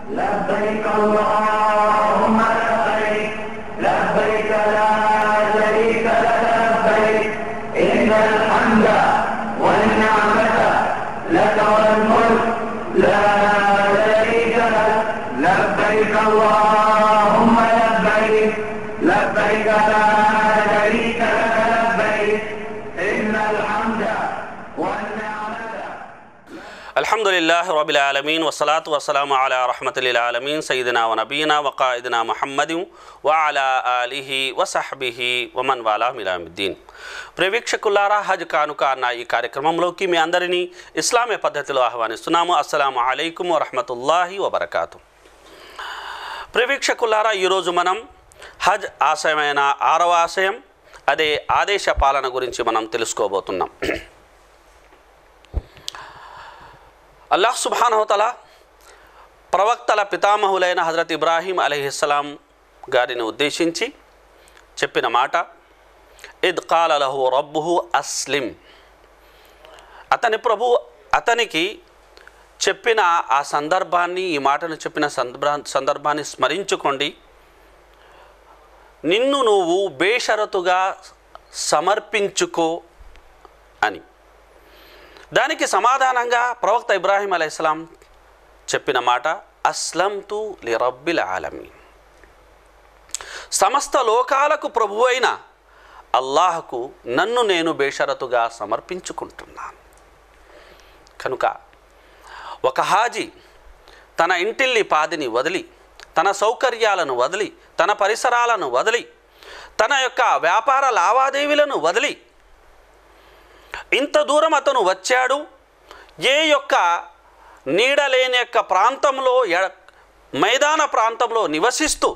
لبيك اللهم لبيك لبيك لا شريك لك لبيك إن الحمد والنعمة لك والملك لا شريك لك لبيك اللهم لبيك لبيك لا شريك لك لبيك إن الحمد والنعمة الحمد لله رب العالمين والصلاة والسلام على رحمة للعالمين سيدنا ونبينا وقائدنا محمد وعلى آله وصحبه ومن والاه మిలా الدين ప్రేవీక్షకులారా హజ్ కానుక అన్న ఈ కార్యక్రమంలోకి మీ అందరినీ ఇస్లామీ పద్ధతిలో ఆహ్వానిస్తున్నాము అస్సలాము అలైకుం వరహమతుల్లాహి వబర్కాతు ప్రేవీక్షకులారా ఈరోజు మనం హజ్ ఆశయమైన ఆరవ ఆశయం అదే ఆదేశ పాలన గురించి మనం తెలుసుకోబోతున్నాం అల్లాహ్ సుబానవతల ప్రవక్తల పితామహులైన హజరత్ ఇబ్రాహీం అలీహిస్సలాం గారిని ఉద్దేశించి చెప్పిన మాట ఇద్ కాలలహు రబ్బుహు అస్లిం అతని ప్రభు అతనికి చెప్పిన ఆ సందర్భాన్ని ఈ మాటను చెప్పిన సందర్భా సందర్భాన్ని స్మరించుకోండి నిన్ను నువ్వు బేషరతుగా సమర్పించుకో అని దానికి సమాధానంగా ప్రవక్త ఇబ్రాహీం అలైహిస్లాం చెప్పిన మాట అస్లం తు లిరబ్బిల్ ఆలమీ సమస్త లోకాలకు ప్రభు అయిన అల్లాహకు నన్ను నేను బేషరతుగా సమర్పించుకుంటున్నాను కనుక ఒక హాజీ తన ఇంటిల్లి పాదిని వదిలి తన సౌకర్యాలను వదిలి తన పరిసరాలను వదిలి తన యొక్క వ్యాపార లావాదేవీలను వదిలి ఇంత దూరం అతను వచ్చాడు ఏ యొక్క నీడలేని యొక్క ప్రాంతంలో ఎ- మైదాన ప్రాంతంలో నివసిస్తూ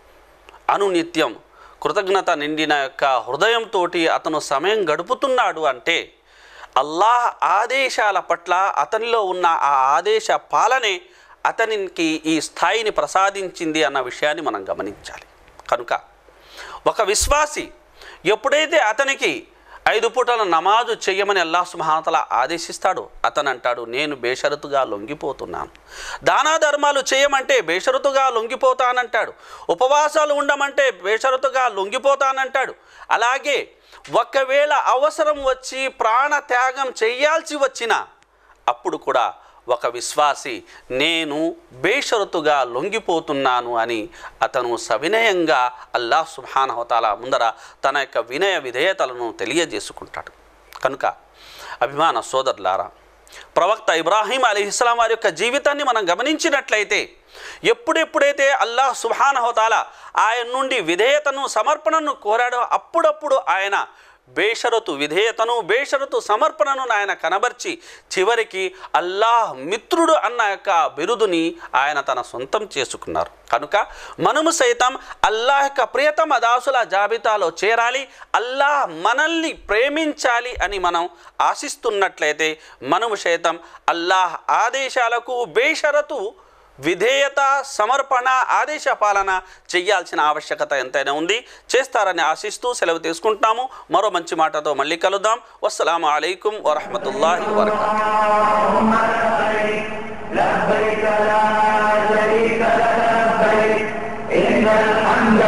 అనునిత్యం కృతజ్ఞత నిండిన యొక్క హృదయంతో అతను సమయం గడుపుతున్నాడు అంటే అల్లాహ్ ఆదేశాల పట్ల అతనిలో ఉన్న ఆ ఆదేశ పాలనే అతనికి ఈ స్థాయిని ప్రసాదించింది అన్న విషయాన్ని మనం గమనించాలి కనుక ఒక విశ్వాసి ఎప్పుడైతే అతనికి ఐదు పూటల నమాజు చెయ్యమని అల్లాహ్ సుమహాతల ఆదేశిస్తాడు అతను అంటాడు నేను బేషరతుగా లొంగిపోతున్నాను దానా ధర్మాలు చేయమంటే బేషరతుగా లొంగిపోతానంటాడు ఉపవాసాలు ఉండమంటే బేషరతుగా లొంగిపోతానంటాడు అలాగే ఒకవేళ అవసరం వచ్చి ప్రాణ త్యాగం చేయాల్సి వచ్చినా అప్పుడు కూడా ఒక విశ్వాసి నేను బేషరతుగా లొంగిపోతున్నాను అని అతను సవినయంగా అల్లాహ్ సుబ్హానహుతాల ముందర తన యొక్క వినయ విధేయతలను తెలియజేసుకుంటాడు కనుక అభిమాన సోదరులారా ప్రవక్త ఇబ్రాహీం అలీహిస్లాం వారి యొక్క జీవితాన్ని మనం గమనించినట్లయితే ఎప్పుడెప్పుడైతే అల్లాహ్ సుబ్హానహుతాల ఆయన నుండి విధేయతను సమర్పణను కోరాడో అప్పుడప్పుడు ఆయన బేషరతు విధేయతను బేషరతు సమర్పణను ఆయన కనబర్చి చివరికి అల్లాహ్ మిత్రుడు అన్న యొక్క బిరుదుని ఆయన తన సొంతం చేసుకున్నారు కనుక మనము సైతం అల్లాహ్ యొక్క ప్రియతమ దాసుల జాబితాలో చేరాలి అల్లాహ్ మనల్ని ప్రేమించాలి అని మనం ఆశిస్తున్నట్లయితే మనము సైతం అల్లాహ్ ఆదేశాలకు బేషరతు విధేయత సమర్పణ ఆదేశ పాలన చెయ్యాల్సిన ఆవశ్యకత ఎంతైనా ఉంది చేస్తారని ఆశిస్తూ సెలవు తీసుకుంటాము మరో మంచి మాటతో మళ్ళీ కలుద్దాం వస్సలాము అలైకుం వరహమతుల్లాహి వబర్కాతు اللهم لبيك لبيك لا شريك لك لبيك إن الحمد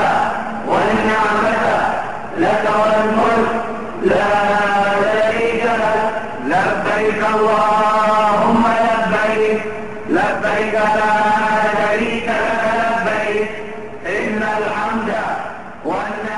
والنعمة لك والملك لا شريك لك لبيك اللهم لبيك لبيك لا شريك لك لبيك إن الحمد والنعمة